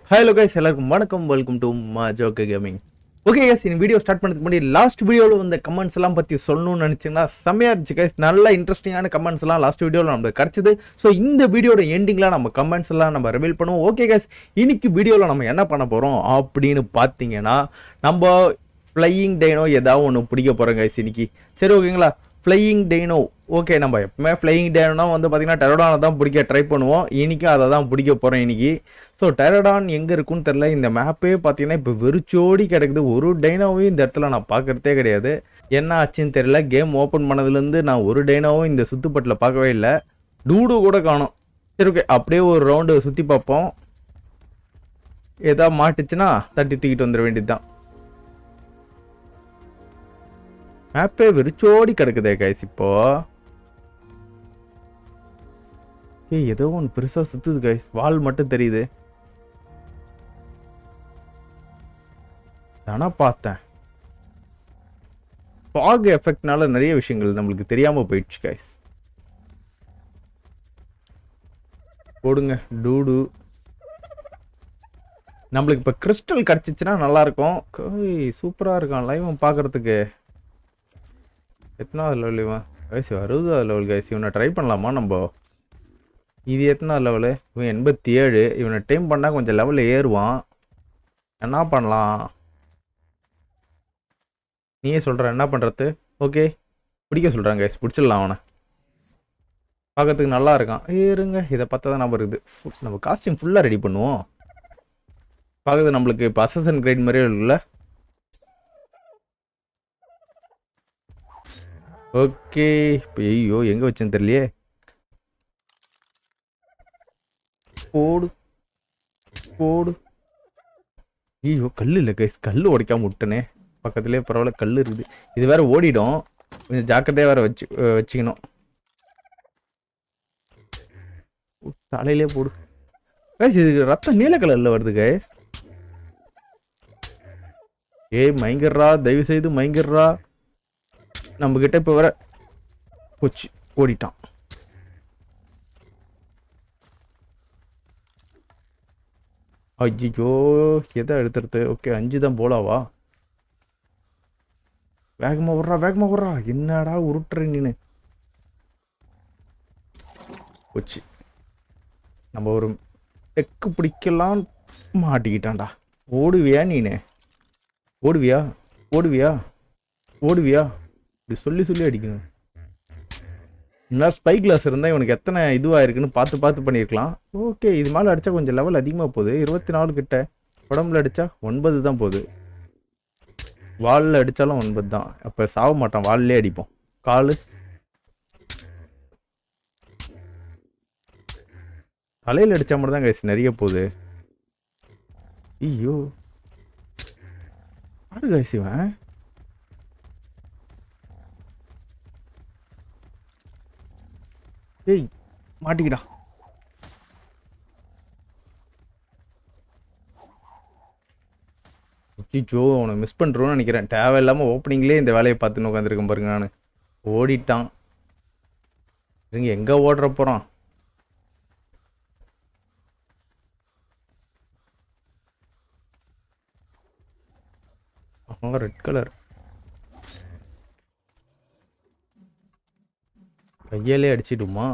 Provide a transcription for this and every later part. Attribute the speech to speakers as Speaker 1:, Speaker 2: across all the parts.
Speaker 1: hello guys எல்லாருக்கும் வணக்கம் welcome to ஜோக்க கேமிங் ஓகே கைஸ் இந்த வீடியோ ஸ்டார்ட் பண்ணதுக்கு முன்னாடி லாஸ்ட் வீடியோவில் வந்த கமெண்ட்ஸ் எல்லாம் பற்றி சொல்லணும்னு நினச்சிங்கன்னா செம்மையாக இருந்துச்சு கைஸ் நல்ல இன்ட்ரெஸ்டிங்கான கமெண்ட்ஸ் எல்லாம் லாஸ்ட் வீடியோவில் நமக்கு கிடச்சிது ஸோ இந்த வீடியோட எண்டிங்கில் நம்ம கமெண்ட்ஸ் எல்லாம் நம்ம ரிவீல் பண்ணுவோம் ஓகே கைஸ் இன்னைக்கு வீடியோவில் நம்ம என்ன பண்ண போகிறோம் அப்படின்னு பார்த்தீங்கன்னா நம்ம ஃப்ளையிங் டைனோ ஏதாவது ஒன்று பிடிக்க போகிறோம் கைஸ் இன்னைக்கு சரி ஓகேங்களா ஃப்ளையிங் டைனோ ஓகே நம்ம எப்பவுமே ஃப்ளையிங் டைனோனா வந்து பார்த்தீங்கன்னா டெரடானை தான் பிடிக்க ட்ரை பண்ணுவோம் இன்றைக்கும் அதை தான் பிடிக்க போகிறோம் இன்னைக்கு ஸோ டெரடான் எங்கே இருக்குன்னு தெரில இந்த மேப்பே பார்த்தீங்கன்னா இப்போ வெறிச்சோடி கிடக்குது ஒரு டைனோவையும் இந்த இடத்துல நான் பார்க்குறதே கிடையாது என்ன ஆச்சுன்னு தெரியல கேம் ஓப்பன் பண்ணதுலேருந்து நான் ஒரு டைனோவும் இந்த சுத்துப்பட்டில் பார்க்கவே இல்லை டூடு கூட காணோம் சரி ஓகே அப்படியே ஒரு ரவுண்டு சுற்றி பார்ப்போம் ஏதா மாட்டுச்சுன்னா தட்டி தூக்கிட்டு வந்துட வேண்டியது தான் மேப்பே வெறிச்சோடி கிடக்குதே கைஸ் இப்போ ஏய் ஏதோ ஒன்று பெருசாக சுற்றுது கைஸ் வால் மட்டும் தெரியுது தானா பார்த்தேன் ஃபாக் எஃபெக்ட்னால நிறைய விஷயங்கள் நம்மளுக்கு தெரியாமல் போயிடுச்சு கைஸ் போடுங்க டூடு நம்மளுக்கு இப்போ கிறிஸ்டல் கிடச்சிச்சின்னா நல்லாயிருக்கும் சூப்பராக இருக்கான் லைவ் பார்க்குறதுக்கு எத்தனாவது லெவல் இவன் வயசு அறுபதாவது லெவல் கைஸ் இவனை ட்ரை பண்ணலாமா நம்ம இது எத்தனாவது லெவலு இவன் எண்பத்தி ஏழு இவனை டைம் பண்ணால் கொஞ்சம் லெவலில் ஏறுவான் என்ன பண்ணலாம் நீயே சொல்கிற என்ன பண்ணுறது ஓகே பிடிக்க சொல்கிறாங்க கைஸ் பிடிச்சிடலாம் அவனை பார்க்கறதுக்கு நல்லா இருக்கான் ஏறுங்க இதை பார்த்தா தான் நம்ம இருக்குது ஃபு- நம்ம காஸ்டியூம் ஃபுல்லாக ரெடி பண்ணுவோம் பார்க்குறது நம்மளுக்கு இப்போ அசசன் கிரேட் மாதிரியே இருக்குல்ல ஓகே இப்போ ஐயோ எங்கே வச்சேன்னு தெரியலையே போடு போடு ஐயோ கல் இல்லை கைஸ் கல் உடைக்காம விட்டனே பக்கத்துலேயே பரவாயில்ல கல் இருக்குது இது வேற ஓடிடும் கொஞ்சம் ஜாக்கிரதையாக வேற வச்சு அஹ் வச்சுக்கணும் உ, தலையிலே போடு கைஸ் இது ரத்தம் நீல கலரில் வருது கைஸ் ஏய் மைங்கர்ரா தயவு செய்து மைங்கர்ரா நம்ம கிட்ட இப்போ வர போச்சு ஓடிட்டான் ஐயோ எதை எடுத்துறது ஓகே அஞ்சு தான் போலாவா வேகமா விட்றா வேகமா விட்றா என்னடா உருட்டுற நீனு போச்சு நம்ம ஒரு டெக்கு பிடிக்கலாம் மாட்டிக்கிட்டான்டா ஓடுவியா நீனு ஓடுவியா ஓடுவியா ஓடுவியா இப்படி சொல்லி சொல்லி அடிக்கணும் இன்னும் ஸ்பை கிளாஸ் இருந்தால் இவனுக்கு எத்தனை இதுவாக இருக்குன்னு பார்த்து பார்த்து பண்ணியிருக்கலாம் ஓகே இது மேலே அடித்தா கொஞ்சம் லெவல் அதிகமாக போகுது இருபத்தி நாலு கிட்ட உடம்புல அடித்தா ஒன்பது தான் போகுது வாலில் அடித்தாலும் ஒன்பது தான் அப்போ சாக மாட்டான் வால்லே அடிப்போம் காலு தலையில் அடித்தா மட்டும் தான் கைஸ் நிறைய போகுது ஐயோ யாரு கைஸ் இவன் ஏய் மாட்டிக்கிடா ஜோ அவனை மிஸ் பண்ணுறோன்னு நினைக்கிறேன் தேவையில்லாமல் ஓப்பனிங்லேயே இந்த வேலையை பார்த்துன்னு உட்காந்துருக்கேன் பாருங்க நான் ஓடிட்டான் இருங்க எங்கே ஓடுற போகிறான் அவன் ரெட் கலர் கையாலே அடிச்சிடுமா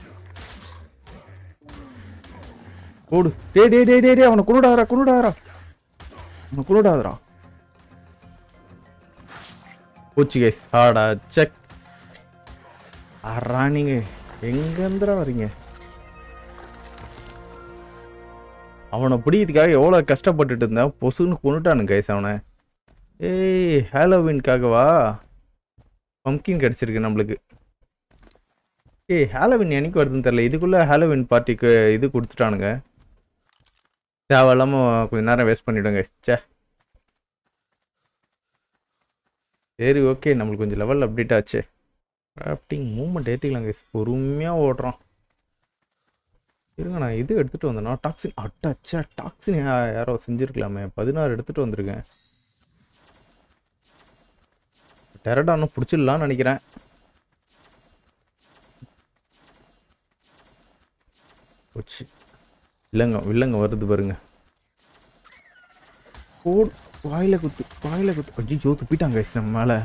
Speaker 1: ஓடு டே டே டே டே டே அவனை குருடாரா குருடாரா அவனை குருடாதரா போச்சு கைஸ் ஆடா செக் ஆறா நீங்க எங்கேருந்துடா வரீங்க அவனை பிடிக்கிறதுக்காக எவ்வளோ கஷ்டப்பட்டுட்டு இருந்தேன் பொசுன்னு கொண்டுட்டானு கைஸ் அவனை ஏய் ஹாலோவின்காகவா பம்கின் கிடச்சிருக்கு நம்மளுக்கு ஏய் ஹாலோவின் என்னைக்கு வருதுன்னு தெரியல இதுக்குள்ளே ஹாலோவின் பார்ட்டிக்கு இது கொடுத்துட்டானுங்க தேவையில்லாமல் கொஞ்ச நேரம் வேஸ்ட் பண்ணிவிடுங்க ச்சே சரி ஓகே நம்மளுக்கு கொஞ்சம் லெவல் அப்டேட் ஆச்சு கிராஃப்டிங் மூவ்மெண்ட் ஏற்றிக்கலாம் கைஸ் பொறுமையாக ஓடுறான் இருங்க நான் இது எடுத்துகிட்டு வந்தேனா டாக்ஸின் அட்டாச்சா டாக்ஸின் யாரோ செஞ்சுருக்கலாமே பதினாறு எடுத்துகிட்டு வந்திருக்கேன் டெரடானும் பிடிச்சிடலான்னு நினைக்கிறேன் போச்சு இல்லைங்க இல்லைங்க வருது பாருங்க போடு வாயில குத்து வாயில குத்து ஐயோ துப்பிட்டாங்க guys நம்ம மேல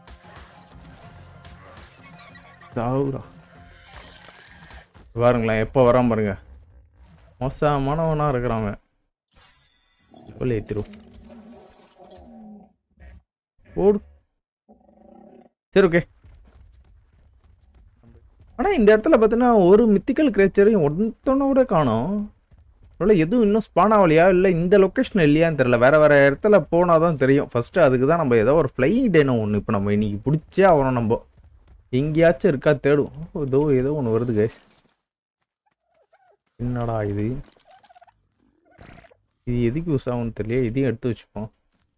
Speaker 1: சாவுடா பாருங்களேன் எப்போ வரான் பாருங்க மோசமானவனா இருக்கிறான் அவன் எவ்வளோ ஏத்திரும் போடு சரி ஓகே ஆனா இந்த இடத்துல பார்த்தீங்கன்னா ஒரு மித்திக்கல் கிரேச்சரையும் ஒருத்தனை கூட காணோம் ஒருவேளை எதுவும் இன்னும் ஸ்பான் ஆகலையா இல்லை இந்த லொக்கேஷன் இல்லையான்னு தெரியல வேற வேற இடத்துல போனால் தான் தெரியும் ஃபர்ஸ்ட் அதுக்கு தான் நம்ம ஏதோ ஒரு ஃப்ளைங் டேனோ ஒன்று இப்போ நம்ம இன்னைக்கு பிடிச்சே ஆகணும் நம்ம எங்கேயாச்சும் இருக்கா தேடும் ஓ, ஏதோ ஏதோ ஒன்று வருது கேஸ் என்னடா இது இது எதுக்கு யூஸ் ஆகும்னு தெரியல இதையும் எடுத்து வச்சுப்போம்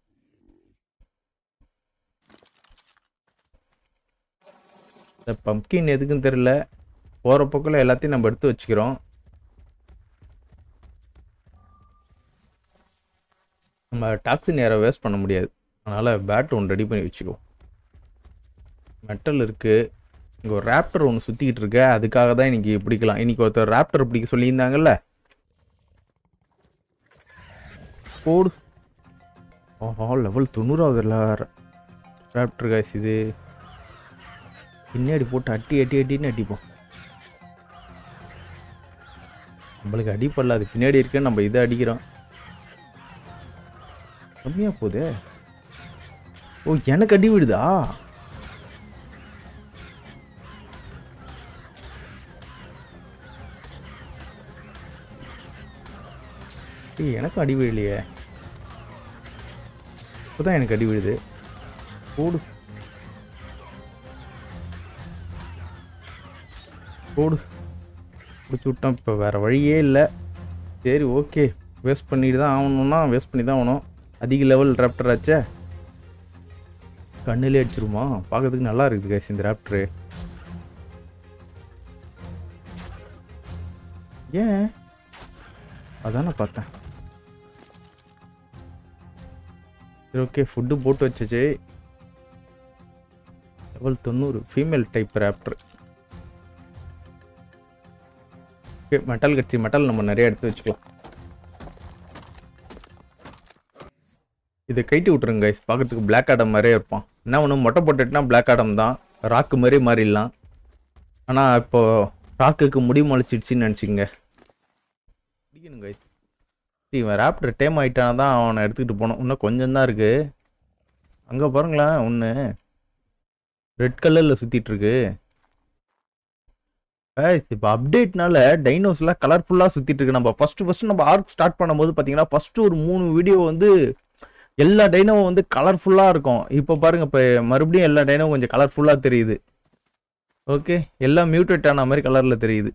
Speaker 1: இந்த பம்கின் எதுக்குன்னு தெரியல போகிற போக்கில் எல்லாத்தையும் நம்ம எடுத்து வச்சுக்கிறோம் நம்ம டாக்ஸின் ஏரை வேஸ்ட் பண்ண முடியாது அதனால் பேட் ஒன்று ரெடி பண்ணி வச்சுக்குவோம் மெட்டல் இருக்குது இங்கே ஒரு ரேப்டர் ஒன்று சுற்றிக்கிட்டு இருக்கு அதுக்காக தான் இன்னைக்கு பிடிக்கலாம் இன்னைக்கு ஒருத்தர் ரேப்டர் பிடிக்க சொல்லியிருந்தாங்கல்ல போடு ஆஹா லெவல் தொண்ணூறாவது ரேப்டர் காய்ஸ் இது பின்னாடி போட்டு அட்டி அட்டி அட்டின்னு அடிப்போம் நம்மளுக்கு அடிப்படல அது பின்னாடி இருக்கு நம்ம இதை அடிக்கிறோம் கம்மியா போகுதே ஓ எனக்கு அடி விடுதா ஏய் எனக்கும் அடி விழலையே இப்போதான் எனக்கு அடி விழுது போடு போடு பிடிச்சி விட்டோம் இப்போ வேறு வழியே இல்லை சரி ஓகே வேஸ்ட் பண்ணிட்டு தான் ஆகணும்னா வேஸ்ட் பண்ணி தான் ஆகணும் அதிக லெவல் ராப்டர் ஆச்சே கண்ணிலே அடிச்சிருமா பார்க்கறதுக்கு நல்லா இருக்குது guys இந்த ராப்டரு ஏன் அதான் நான் பார்த்தேன் சரி ஓகே ஃபுட்டு போட்டு வச்சுச்சு லெவல் தொண்ணூறு female type raptor okay metal கட்சி மெட்டல் நம்ம நிறைய எடுத்து வச்சுக்கலாம் இதை கைட்டி விட்ருங்க கைஸ் பார்க்கறதுக்கு பிளாக் ஆடம் மாதிரியே இருப்பான் என்ன ஒன்று மொட்டை போட்டுட்டுனா பிளாக் ஆடம் தான் ராக்கு மாதிரி மாறிடலாம் ஆனால் இப்போ ராக்குக்கு முடி முளைச்சிடுச்சின்னு நினச்சிங்க பிடிக்கணும் கைஸ் இவன் ராப்டர் டேம் ஆகிட்டானா தான் அவனை எடுத்துக்கிட்டு போனோம் இன்னும் கொஞ்சம் தான் இருக்குது அங்கே பாருங்களேன் ஒன்று ரெட் கலரில் சுற்றிட்டு இருக்கு இப்போ அப்டேட்னால டைனோஸ்லாம் கலர்ஃபுல்லாக சுற்றிட்டு இருக்கு நம்ம ஃபர்ஸ்ட் ஃபர்ஸ்ட் நம்ம ஆர்க் ஸ்டார்ட் பண்ணும்போது பார்த்தீங்கன்னா ஃபர்ஸ்ட் ஒரு மூணு வீடியோ வந்து எல்லா டைனோவும் வந்து கலர்ஃபுல்லாக இருக்கும் இப்போ பாருங்க இப்போ மறுபடியும் எல்லா டைனோவும் கொஞ்சம் கலர்ஃபுல்லாக தெரியுது ஓகே எல்லாம் மியூட்டட் ஆன மாதிரி கலரில் தெரியுது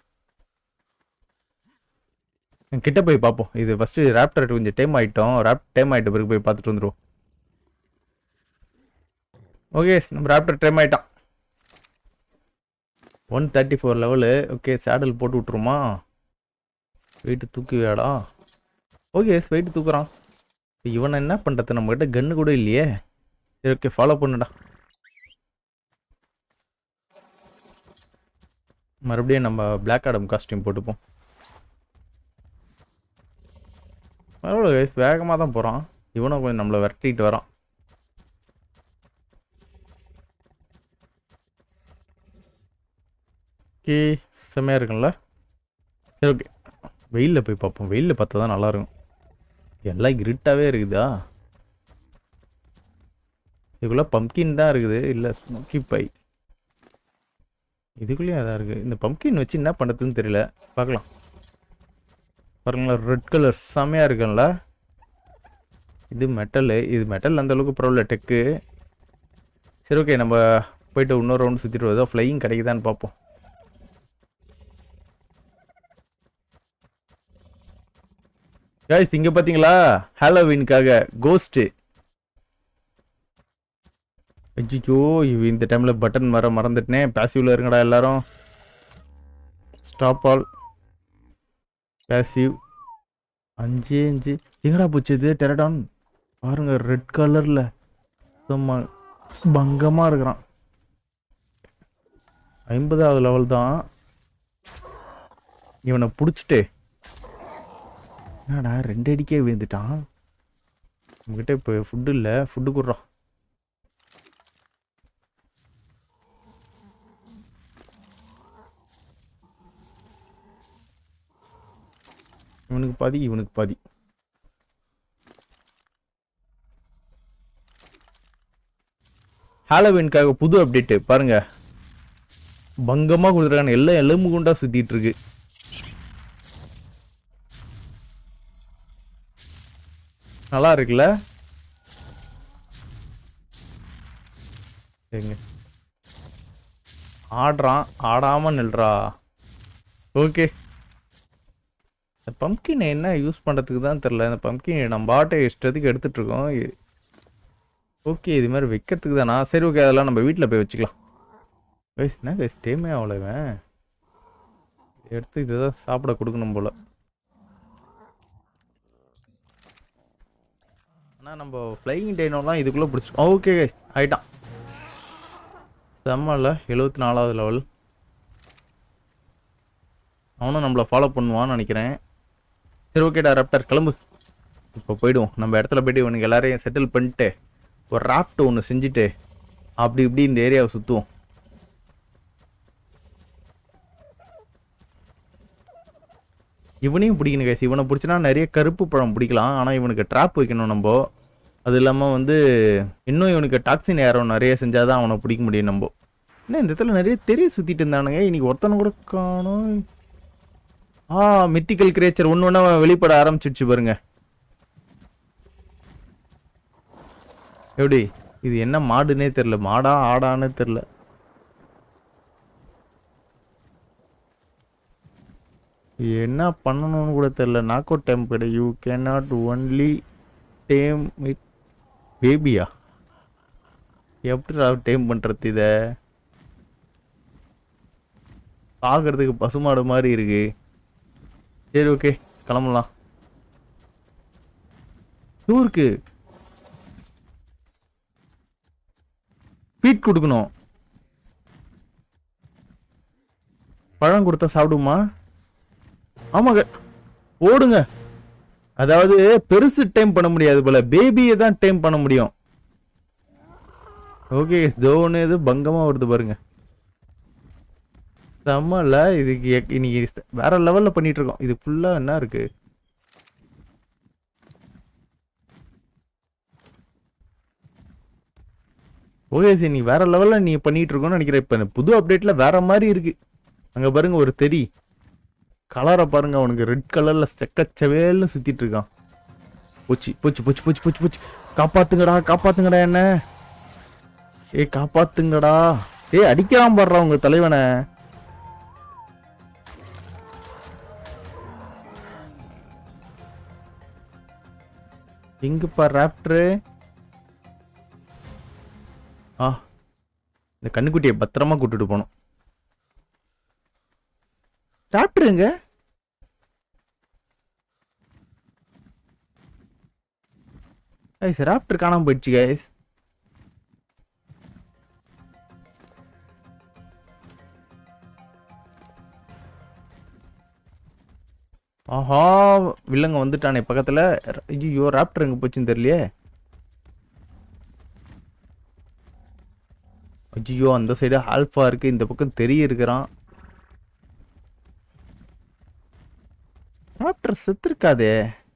Speaker 1: கிட்ட போய் பார்ப்போம் இது ஃபர்ஸ்ட் ராப்டர் கொஞ்சம் டைம் ஆயிட்டோம் ராப் டைம் ஆயிட்ட பிறகு போய் பார்த்துட்டு வந்துருவோம் ஓகே நம்ம ராப்டர் டைம் ஆயிட்டான் one thirty four level okay saddle போட்டு விட்ருமா வெயிட்டு தூக்குவியாடா ஓகே வெயிட்டு தூக்குறான் இப்ப இவனை என்ன பண்ணுறது நம்மக்கிட்ட கன்று கூட இல்லையே சரி ஓகே ஃபாலோ பண்ணுடா மறுபடியும் நம்ம பிளாக் ஆடம் காஸ்டியூம் போட்டுப்போம் பரவாயில்ல கைஸ் வேகமாக தான் போகிறான் இவனும் கொஞ்சம் நம்மளை விரட்டிட்டு வரான் ஓகே செம்மையாக இருக்கும்ல சரி ஓகே வெயிலில் போய் பார்ப்போம் வெயிலில் பார்த்தா தான் நல்லாயிருக்கும் எல்லாம் இருட்டாகவே இருக்குதா இதுக்குள்ளே பம்கின் தான் இருக்குது இல்லை ஸ்மோக்கி பை இதுக்குள்ளேயும் அதான் இருக்குது இந்த பம்கின் வச்சு என்ன பண்ணுறதுன்னு தெரியல பார்க்கலாம் பாருங்களா ரெட் கலர் செம்மையாக இருக்குல்ல இது மெட்டலு இது மெட்டல் அந்த அளவுக்கு பரவாயில்ல டெக்கு சரி ஓகே நம்ம போயிட்டு இன்னொரு ரவுண்டு சுற்றிட்டு வருதோ ஃப்ளையிங் கிடைக்குதான்னு பார்ப்போம் கைஸ் இங்க பாத்தீங்களா ஹாலோவின்காக கோஸ்ட் அஜிச்சோ இந்த டைம்ல பட்டன் மர மறந்துட்டனே பாசிவ்ல இருங்கடா எல்லாரும் ஸ்டாப் ஆல் பாசிவ் அஞ்சு அஞ்சு எங்கடா போச்சு இது டெரடான் பாருங்க ரெட் கலர்ல சும்மா பங்கமா இருக்கிறான் ஐம்பதாவது லெவல் தான் இவனை பிடிச்சிட்டு என்னடா ரெண்டு அடிக்கே விழுந்துட்டான் நம்மக்கிட்ட இப்போ ஃபுட்டு இல்லை ஃபுட்டு கொடுறோம் இவனுக்கு பாதி இவனுக்கு பாதி ஹாலோவின்காக புது அப்டேட்டு பாருங்க பங்கமாக கொடுத்துருக்காங்க எல்லாம் எலும்பு குண்டா சுத்திட்டு இருக்கு நல்லா இருக்குல்ல சரிங்க ஆடுறான் ஆடாம நில்றா ஓகே இந்த பம்கின் என்ன யூஸ் பண்ணுறதுக்கு தான் தெரில இந்த பம்கின் நம்ம பாட்டை இஷ்டத்துக்கு எடுத்துட்டு இருக்கோம் ஓகே இது மாதிரி வைக்கிறதுக்கு தானா சரி ஓகே அதெல்லாம் நம்ம வீட்டில் போய் வச்சுக்கலாம் கைஸ் என்ன கைஸ் டேமே அவ்வளோவன் எடுத்து இதை தான் சாப்பிட கொடுக்கணும் போல் ஆனால் நம்ம ஃப்ளைங் டைனோலாம் இதுக்குள்ளே பிடிச்சிருக்கோம் ஓகே கைஸ் ஆயிட்டான் செம்மல எழுபத்தி நாலாவது லெவல் அவனும் நம்மளை ஃபாலோ பண்ணுவான்னு நினைக்கிறேன் சரி ஓகேடா ரெப்டர் கிளம்பு இப்போ போயிடுவோம் நம்ம இடத்துல போயிட்டு இவனுக்கு எல்லாரையும் செட்டில் பண்ணிட்டு ஒரு ராஃப்ட் ஒன்று செஞ்சுட்டு அப்படி இப்படி இந்த ஏரியாவை சுற்றுவோம் இவனையும் பிடிக்கணும் கேஸ் இவனை பிடிச்சினா நிறைய கருப்பு பழம் பிடிக்கலாம் ஆனால் இவனுக்கு ட்ராப் வைக்கணும் நம்ம அது இல்லாமல் வந்து இன்னும் இவனுக்கு டாக்ஸின் ஏரோ நிறைய செஞ்சால் தான் அவனை பிடிக்க முடியும் நம்ம என்ன இந்த இடத்துல நிறைய தெரிய சுற்றிட்டு இருந்தானுங்க இன்னைக்கு ஒருத்தனை கூட காணோம் ஆ மித்திக்கல் கிரேச்சர் ஒன்று ஒன்றா வெளிப்பட ஆரம்பிச்சிடுச்சு பாருங்க எப்படி இது என்ன மாடுனே தெரில மாடா ஆடான்னு தெரில என்ன பண்ணணும்னு கூட தெரில நாக் அவுட் டைம் கிடையாது you can not only tame it பேபியா எப்படி டைம் பண்ணுறது இதை பார்க்கறதுக்கு பசுமாடு மாதிரி இருக்கு சரி ஓகே கிளம்பலாம் டூருக்கு ஃபீட் கொடுக்கணும் பழம் கொடுத்தா சாப்பிடுமா ஆமாங்க ஓடுங்க அதாவது பெருசு டைம் பண்ண முடியாது போல பேபியை தான் டைம் பண்ண முடியும் ஓகே தோனு இது பங்கமா வருது பாருங்க செம்மல இதுக்கு எக்- இன்னைக்கு ச- வேற லெவல்ல பண்ணிட்டு இருக்கோம் இது ஃபுல்லா என்ன இருக்கு ஓகே சரி நீ வேற லெவல்ல நீ பண்ணிட்டு இருக்கோம்னு நினைக்கிறேன் இப்ப இந்த புது அப்டேட்ல வேற மாதிரி இருக்கு அங்க பாருங்க ஒரு தெரி கலரை பாருங்க அவனுக்கு ரெட் கலர்ல செக்கச்சவேல்னு சுத்திட்டு இருக்கான் போச்சு போச்சு போச்சு போச்சு போச்சு போச்சு காப்பாத்துங்கடா காப்பாத்துங்கடா என்ன ஏய் காப்பாத்துங்கடா ஏய் அடிக்கிறான் பாடுறா உங்க தலைவனை எங்கப்பா ராப்டரு ஆ இந்த கண்ணுக்குட்டியை பத்திரமா கூட்டிட்டு போகணும் ராப்டர் எங்க கைஸ் ராப்டர் காணாம போயிடுச்சு கைஸ் ஆஹா வில்லங்க வந்துட்டானே பக்கத்துல ஐயோ ராப்டர் எங்க போச்சுன்னு தெரியலையே ஐயோ அந்த சைடு ஆல்ஃபா இருக்கு இந்த பக்கம் தெரிய இருக்கிறான் ராப்டர் செத்துருக்காதே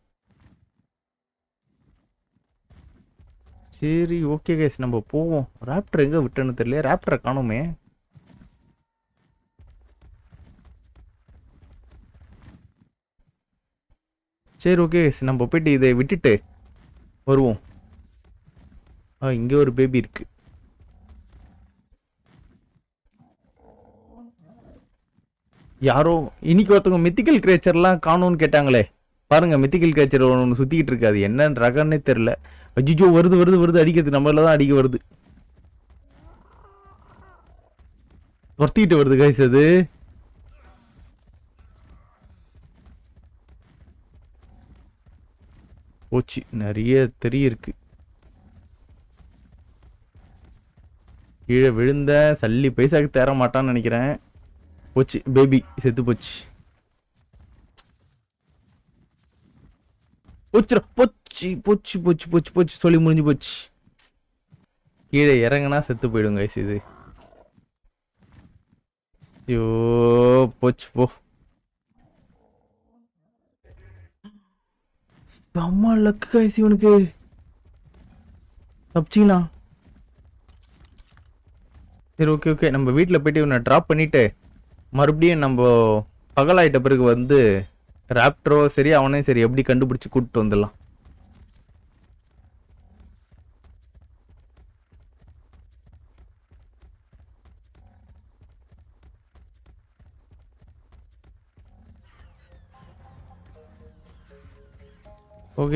Speaker 1: சரி ஓகே கைஸ் நம்ம போவோம் ராப்டர் எங்க விட்டேன்னு தெரியல ராப்டரை காணோமே சரி ஓகே நம்ம போயிட்டு இதை விட்டுட்டு வருவோம் ஆ இங்கே ஒரு பேபி இருக்கு யாரோ இன்னைக்கு ஒருத்தவங்க மித்திக்கல் கிரேச்சர்லாம் காணும்னு கேட்டாங்களே பாருங்க மித்திக்கல் கிரேச்சர் ஒன்று சுத்திக்கிட்டு இருக்காது என்ன ரகன்னே தெரில அஜிஜோ வருது வருது வருது அடிக்கிறது நம்மள தான் அடிக்க வருது துரத்திக்கிட்டு வருது கைஸ் அது போச்சு நிறைய தெரிய இருக்கு கீழே விழுந்த சல்லி பைசாக்கு தேர மாட்டான்னு நினைக்கிறேன் போச்சு பேபி செத்து போச்சு போச்சுடா போச்சு போச்சு போச்சு போச்சு போச்சு சொல்லி முடிஞ்சு போச்சு கீழே இறங்குனா செத்து போயிடும் கைஸ் இது ஐயோ போச்சு போ அம்மா லக்கு கைஸ் இவனுக்கு தப்பிச்சிங்களா சரி ஓகே ஓகே நம்ம வீட்டில் போயிட்டு இவனை ட்ராப் பண்ணிட்டு மறுபடியும் நம்ம பகலாயிட்ட பிறகு வந்து ராப்டரோ சரி அவனையும் சரி எப்படி கண்டுபிடிச்சு கூப்பிட்டு வந்துடலாம் ஓகே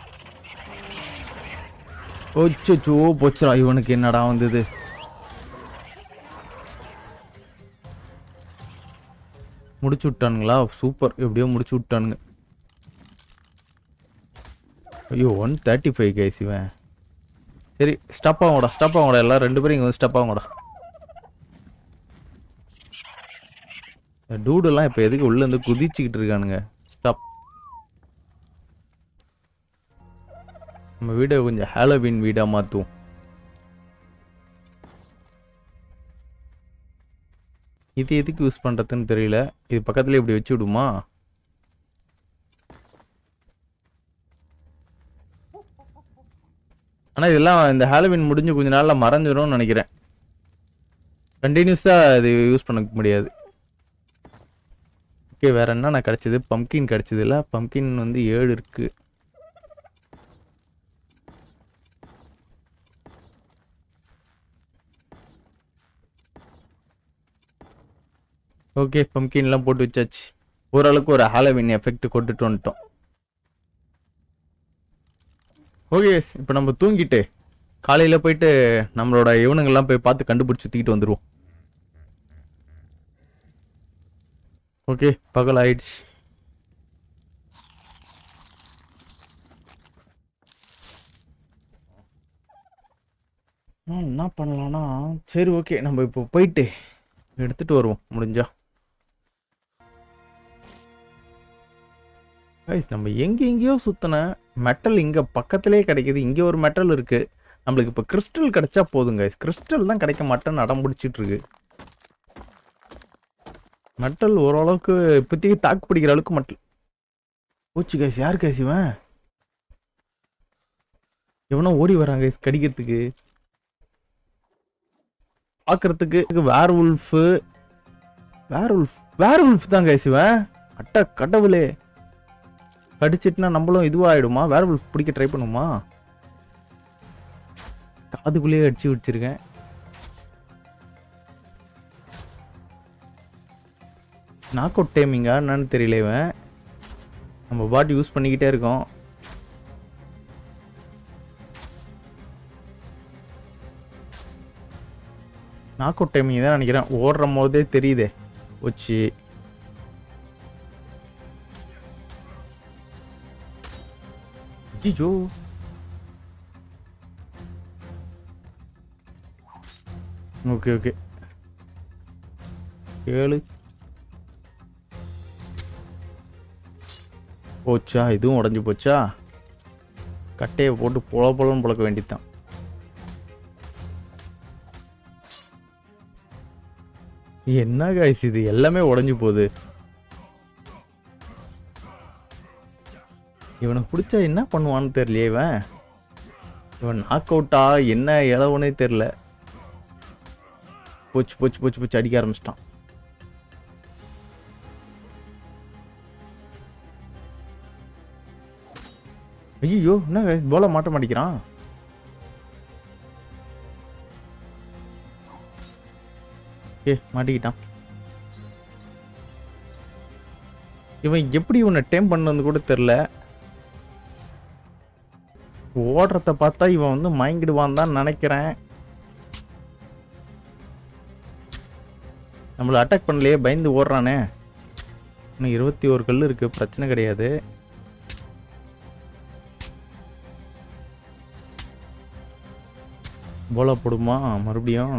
Speaker 1: ஓச்சோ போச்சுடா இவனுக்கு என்னடா வந்தது முடிச்சு விட்டானுங்களா சூப்பர் எப்படியோ முடிச்சு விட்டானுங்க ஐயோ ஒன் தேர்ட்டி ஃபைவ் கைஸ் இவன் சரி ஸ்டாப் ஆகும்டா ஸ்டாப் ஆகும்டா எல்லாம் ரெண்டு பேரும் இங்கே வந்து ஸ்டாப் ஆகும்டா டூடெல்லாம் இப்போ எதுக்கு உள்ள இருந்து குதிச்சுக்கிட்டு இருக்கானுங்க ஸ்டாப் நம்ம வீடை கொஞ்சம் ஹாலோவின் வீடாக மாற்றுவோம் இது எதுக்கு யூஸ் பண்ணுறதுன்னு தெரியல இது பக்கத்துல இப்படி வச்சு விடுமா ஆனால் இதெல்லாம் இந்த ஹாலோவின் முடிஞ்சு கொஞ்ச நாளில் மறைஞ்சிரும்னு நினைக்கிறேன் கண்டினியூஸாக இது யூஸ் பண்ண முடியாது ஓகே வேற என்ன நான் கிடச்சிது பம்கின் கிடச்சிது இல்லை பம்கின் வந்து ஏழு இருக்கு ஓகே பம்கின்லாம் போட்டு வச்சாச்சு ஓரளவுக்கு ஒரு ஹாலோவின் எஃபெக்ட் கொண்டுட்டு வந்துட்டோம் ஓகே இப்போ நம்ம தூங்கிட்டு காலையில் போயிட்டு நம்மளோட இவனுங்கெல்லாம் போய் பார்த்து கண்டுபிடிச்சி தூக்கிட்டு வந்துடுவோம் ஓகே பகல் ஆயிடுச்சு ஆ, என்ன பண்ணலாம்னா சரி ஓகே நம்ம இப்போ போயிட்டு எடுத்துட்டு வருவோம் முடிஞ்சா Guys, நம்ம எங்க எங்கேயோ சுத்தின மெட்டல் இங்க பக்கத்திலே கிடைக்குது இங்க ஒரு மெட்டல் இருக்கு நம்மளுக்கு இப்போ கிறிஸ்டல் கிடைச்சா போதும் கைஸ் கிறிஸ்டல் தான் கிடைக்க மாட்டேன்னு அடம் பிடிச்சிட்டு இருக்கு மெட்டல் ஓரளவுக்கு இப்போதைக்கு தாக்கு பிடிக்கிற அளவுக்கு மெட்டல் போச்சு கைஸ் யார் கைஸ் இவன் எவனோ ஓடி வரான் கைஸ் கடிக்கிறதுக்கு பார்க்கறதுக்கு werewolf werewolf werewolf தான் கைஸ் இவன் அட்ட கடவுளே கடிச்சிட்டுனா நம்மளும் இதுவாகிடுமா வேர் உல்ஃப் பிடிக்க ட்ரை பண்ணுமா காதுக்குள்ளேயே அடிச்சு வச்சிருக்கேன் நாக் அவுட் டைமிங்கா என்னன்னு தெரியல இவன் நம்ம பாட்டு யூஸ் பண்ணிக்கிட்டே இருக்கோம் நாக் அவுட் டைமிங் தான் நினைக்கிறேன் ஓடுற போதே தெரியுதே வச்சு ஐயோ ஓகே ஓகே ஏழு போச்சா இதுவும் உடஞ்சி போச்சா கட்டையை போட்டு பொல பொலன்னு புழக்க வேண்டியதுதான் என்ன காய்ஸ் இது எல்லாமே உடஞ்சி போகுது இவனுக்கு பிடிச்சா என்ன பண்ணுவான்னு தெரியலையே இவன் இவன் நாக் அவுட்டா என்ன இளவனே தெரில போச்சு போச்சு போச்சு போச்சு அடிக்க ஆரம்பிச்சிட்டான் ஐயோ என்ன guys, போல மாட்ட மாட்டேங்கிறான் ஏ மாட்டிக்கிட்டான் இவன் எப்படி இவனை டேம் பண்ணது கூட தெரில ஓடுறத பார்த்தா இவன் வந்து மயங்கிடுவான் தான் நினைக்கிறேன் நம்மளை அட்டாக் பண்ணலையே பயந்து ஓடுறானே இன்னும் இருபத்தி ஒரு கல் இருக்கு பிரச்சனை கிடையாது போலா போடுமா மறுபடியும்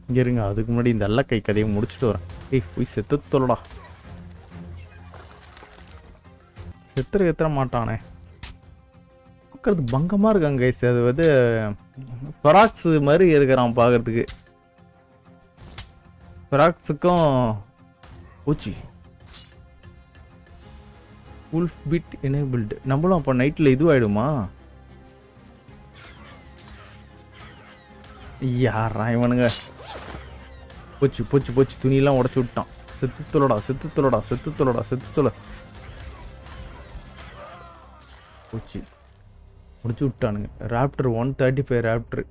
Speaker 1: இங்கே இருங்க அதுக்கு முன்னாடி இந்த அல்லக்கை கதையை முடிச்சுட்டு வரேன் ஏய் போய் செத்து தொல்லடா செத்துற எத்தனை மாட்டானே பார்க்கறது பங்கமாக இருக்காங்க கைஸ் அது வந்து ஃபராக்ஸ் மாதிரி இருக்கிறான் பார்க்கறதுக்கு ஃபராக்ஸுக்கும் பூச்சி உல்ஃப் பிட் எனேபிள்டு நம்மளும் அப்போ நைட்டில் இதுவாயிடுமா யாரா இவனுங்க போச்சு போச்சு போச்சு துணியெல்லாம் உடச்சி விட்டான் செத்து தொலடா செத்து தொலடா செத்து தொலடா செத்து தொலை போச்சு முடிச்சு விட்டானுங்க raptor one thirty five raptor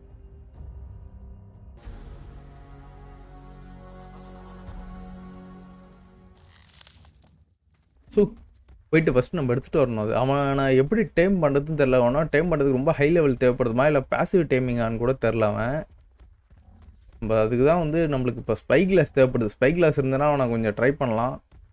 Speaker 1: so போயிட்டு ஃபஸ்ட் நம்ம எடுத்துகிட்டு வரணும் அது அவன் நான் எப்படி டைம் பண்ணுறதுன்னு தெரில அவனா டைம் பண்ணுறதுக்கு ரொம்ப ஹை லெவல் தேவைப்படுதுமா இல்லை பாசிவ் டைமிங்கான்னு கூட தெரில அவன் நம்ம அதுக்கு தான் வந்து நம்மளுக்கு இப்போ ஸ்பை கிளாஸ் தேவைப்படுது ஸ்பை கிளாஸ் இருந்தனா அவனை கொஞ்சம் ட்ரை பண்ணலாம்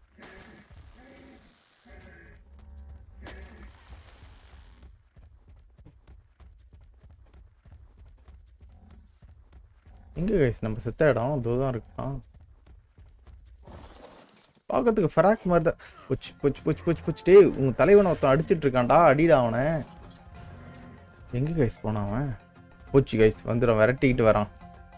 Speaker 1: எங்கே கைஸ் நம்ம செத்த இடம் அதோ தான் இருக்கான் பார்க்கறதுக்கு ஃபெராக்ஸ் மாதிரி தான் போச்சு போச்சு போச்சு போச்சு போச்சு டேய் உங்கள் தலைவனை ஒருத்தன் அடிச்சிட்டு இருக்கான்டா அடிடா அவனை எங்கே கைஸ் போனான் அவன் போச்சு கைஸ் வந்துடும் விரட்டிக்கிட்டு வரான்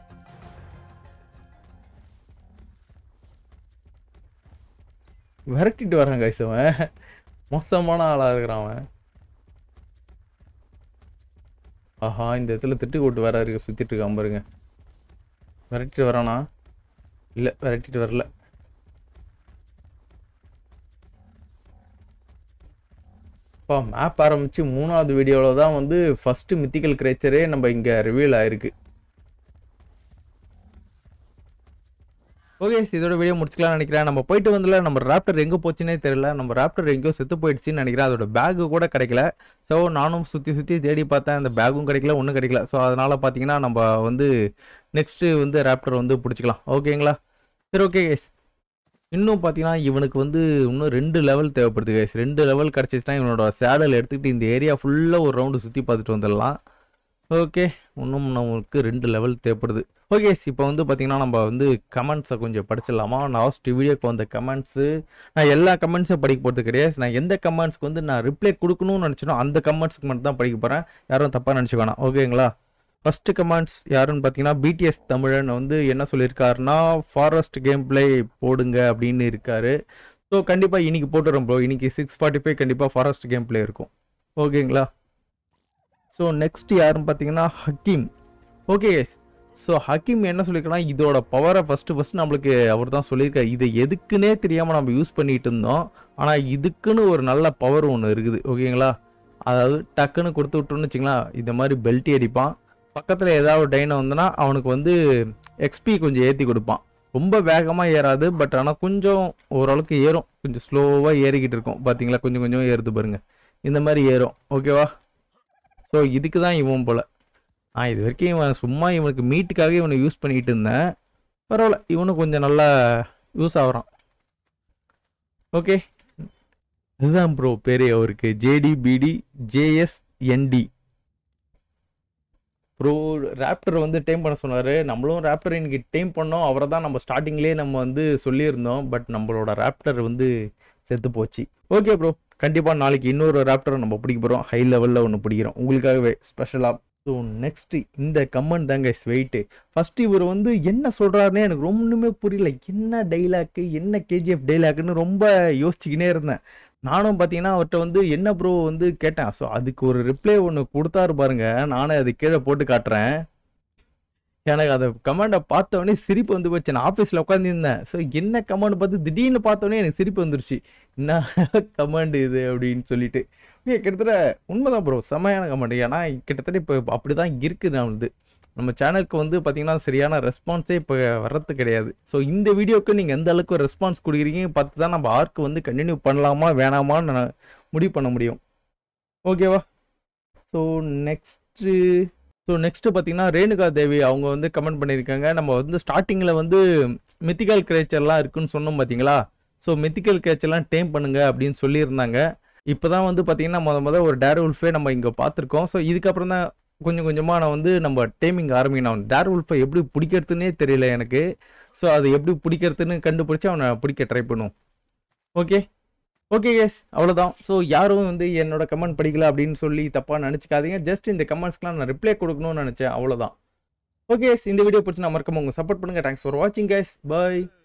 Speaker 1: விரட்டிட்டு வரான் கைஸ் அவன் மோசமான ஆளாக இருக்கிறான் அவன் ஆஹா இந்த இடத்துல திட்டு கொட்டு வேற இருக்கு சுத்திட்டு இருக்கான் பாருங்க விரட்டிட்டு வரானா இல்லை விரட்டிட்டு வரல இப்போ மேப் ஆரம்பித்து மூணாவது வீடியோவில் தான் வந்து ஃபஸ்ட்டு மித்திக்கல் கிரேச்சரே நம்ம இங்கே ரிவீல் ஆயிருக்கு ஓகே இதோட வீடியோ முடிச்சுக்கலாம்னு நினைக்கிறேன் நம்ம போயிட்டு வந்தல நம்ம ராப்டர் எங்கே போச்சுன்னே தெரியல நம்ம ராப்டர் எங்கேயோ செத்து போயிடுச்சுன்னு நினைக்கிறேன் அதோட பேகு கூட கிடைக்கல ஸோ நானும் சுற்றி சுற்றி தேடி பார்த்தேன் அந்த பேகும் கிடைக்கல ஒன்றும் கிடைக்கல ஸோ அதனால் பார்த்தீங்கன்னா நம்ம வந்து நெக்ஸ்ட்டு வந்து ராப்டர் வந்து பிடிச்சிக்கலாம் ஓகேங்களா சரி ஓகே கேஸ் இன்னும் பார்த்தீங்கன்னா இவனுக்கு வந்து இன்னும் ரெண்டு லெவல் தேவைப்படுது கைஸ் ரெண்டு லெவல் கிடச்சிச்சுன்னா இவனோட சேடல் எடுத்துக்கிட்டு இந்த ஏரியா ஃபுல்லாக ஒரு ரவுண்டு சுற்றி பார்த்துட்டு வந்துடலாம் ஓகே இன்னும் நமக்கு ரெண்டு லெவல் தேவைப்படுது ஓகே இப்போ வந்து பார்த்தீங்கன்னா நம்ம வந்து கமெண்ட்ஸை கொஞ்சம் படிச்சிடலாமா லாஸ்ட் வீடியோக்கு வந்த கமெண்ட்ஸு நான் எல்லா கமெண்ட்ஸும் படிக்க போகிறது கிடையாது நான் எந்த கமெண்ட்ஸ்க்கு வந்து நான் ரிப்ளை கொடுக்கணும்னு நினச்சினோ அந்த கமெண்ட்ஸ்க்கு மட்டும் தான் படிக்க போகிறேன் யாரும் தப்பாக நினச்சிக்க வேணாம் ஓகேங்களா ஃபஸ்ட்டு கமெண்ட்ஸ் யாருன்னு பார்த்தீங்கன்னா பிடிஎஸ் தமிழன் வந்து என்ன சொல்லியிருக்காருன்னா ஃபாரஸ்ட் கேம் பிளே போடுங்க அப்படின்னு இருக்காரு ஸோ கண்டிப்பாக இன்னைக்கு போட்டுறோம் ப்ரோ இன்னைக்கு சிக்ஸ் ஃபார்ட்டி ஃபைவ் கண்டிப்பாக ஃபாரஸ்ட் கேம் பிளே இருக்கும் ஓகேங்களா ஸோ நெக்ஸ்ட் யாருன்னு பார்த்தீங்கன்னா Hakeem okay yes so Hakeem என்ன சொல்லியிருக்கனா இதோட பவரை ஃபஸ்ட்டு ஃபஸ்ட்டு நம்மளுக்கு அவர் தான் சொல்லியிருக்காரு இதை எதுக்குன்னே தெரியாமல் நம்ம யூஸ் பண்ணிட்டு இருந்தோம் ஆனால் இதுக்குன்னு ஒரு நல்ல பவர் ஒன்று இருக்குது ஓகேங்களா அதாவது டக்குன்னு கொடுத்து விட்டோம்னு வச்சுங்களா இந்த மாதிரி பெல்ட்டி அடிப்பான் பக்கத்தில் ஏதாவது டைனோ வந்தனா அவனுக்கு வந்து எக்ஸ்பி கொஞ்சம் ஏற்றி கொடுப்பான் ரொம்ப வேகமாக ஏறாது பட் ஆனால் கொஞ்சம் ஓரளவுக்கு ஏறும் கொஞ்சம் ஸ்லோவாக ஏறிக்கிட்டு இருக்கும் பார்த்தீங்களா கொஞ்சம் கொஞ்சம் ஏறுது பாருங்க இந்த மாதிரி ஏறும் ஓகேவா ஸோ இதுக்கு தான் இவன் போல் நான் இது வரைக்கும் இவன் சும்மா இவனுக்கு மீட்டுக்காக இவனை யூஸ் பண்ணிக்கிட்டு இருந்தேன் பரவாயில்ல இவனும் கொஞ்சம் நல்லா யூஸ் ஆகுறான் ஓகே இதுதான் ப்ரோ பேர் அவருக்கு ஜேடிபிடி ஜேஎஸ்என்டி ப்ரோ ரேப்டர் வந்து டைம் பண்ண சொன்னார் நம்மளும் ரேப்டர் இன்னைக்கு டைம் பண்ணோம் அவரை தான் நம்ம ஸ்டார்டிங்லேயே நம்ம வந்து சொல்லியிருந்தோம் பட் நம்மளோட ரேப்டர் வந்து செத்து போச்சு ஓகே ப்ரோ கண்டிப்பாக நாளைக்கு இன்னொரு ரேப்டரை நம்ம பிடிக்க போகிறோம் ஹை லெவலில் ஒன்று பிடிக்கிறோம் உங்களுக்காகவே ஸ்பெஷலாக ஸோ நெக்ஸ்ட்டு இந்த கமெண்ட் தாங்க வெயிட்டு ஃபஸ்ட்டு இவர் வந்து என்ன சொல்கிறாருன்னே எனக்கு ஒன்றுமே புரியல என்ன டைலாக்கு என்ன கேஜிஎஃப் டைலாக்குன்னு ரொம்ப யோசிச்சுக்கினே இருந்தேன் நானும் பார்த்தீங்கன்னா அவர்கிட்ட வந்து என்ன ப்ரோ வந்து கேட்டேன் ஸோ அதுக்கு ஒரு ரிப்ளை ஒன்று கொடுத்தாரு பாருங்க நானே அது கீழே போட்டு காட்டுறேன் எனக்கு அந்த கமெண்டை பார்த்தோடனே சிரிப்பு வந்து போச்சு நான் ஆஃபீஸில் உட்காந்துருந்தேன் ஸோ என்ன கமெண்ட் பார்த்து திடீர்னு பார்த்தோன்னே எனக்கு சிரிப்பு வந்துருச்சு என்ன கமெண்ட் இது அப்படின்னு சொல்லிட்டு ஏய், கிட்டத்தட்ட உண்மைதான் ப்ரோ செம்மையான கமெண்ட் ஏன்னா கிட்டத்தட்ட இப்போ அப்படி தான் இருக்குது நான் வந்து நம்ம சேனலுக்கு வந்து பார்த்தீங்கன்னா சரியான ரெஸ்பான்ஸே இப்போ வர்றது கிடையாது ஸோ இந்த வீடியோக்கு நீங்கள் எந்த அளவுக்கு ரெஸ்பான்ஸ் கொடுக்குறீங்க பார்த்து தான் நம்ம ஆர்க்கு வந்து கண்டினியூ பண்ணலாமா வேணாமான்னு நான் முடிவு பண்ண முடியும் ஓகேவா ஸோ நெக்ஸ்ட்டு ஸோ நெக்ஸ்ட்டு பார்த்தீங்கன்னா ரேணுகா தேவி அவங்க வந்து கமெண்ட் பண்ணியிருக்காங்க நம்ம வந்து ஸ்டார்டிங்கில் வந்து மித்திக்கல் கிரேச்சர்லாம் இருக்குன்னு சொன்னோம் பார்த்தீங்களா ஸோ மித்திக்கல் கிரேச்சர்லாம் டேம் பண்ணுங்க அப்படின்னு சொல்லியிருந்தாங்க இப்போ தான் வந்து பார்த்தீங்கன்னா முத முத ஒரு டேர் உல்ஃபே நம்ம இங்கே பார்த்துருக்கோம் ஸோ இதுக்கப்புறம் தான் கொஞ்சம் கொஞ்சமாக நான் வந்து நம்ம டேமிங் ஆரம்பிக்கணும் அவன் டேர் உல்ஃபை எப்படி பிடிக்கிறதுனே தெரியல எனக்கு ஸோ அது எப்படி பிடிக்கிறதுன்னு கண்டுபிடிச்சி அவனை பிடிக்க ட்ரை பண்ணுவோம் ஓகே ஓகே கேஸ் அவ்வளோதான் ஸோ யாரும் வந்து என்னோட கமெண்ட் படிக்கல அப்படின்னு சொல்லி தப்பாக நினச்சிக்காதீங்க ஜஸ்ட் இந்த கமெண்ட்ஸ்க்குலாம் நான் ரிப்ளை கொடுக்கணும்னு நினச்சேன் அவ்வளோதான் ஓகே இந்த வீடியோ பிடிச்சி நான் மறக்காம உங்க சப்போர்ட் பண்ணுங்க தேங்க்ஸ் ஃபார் வாட்சிங் கைஸ் பை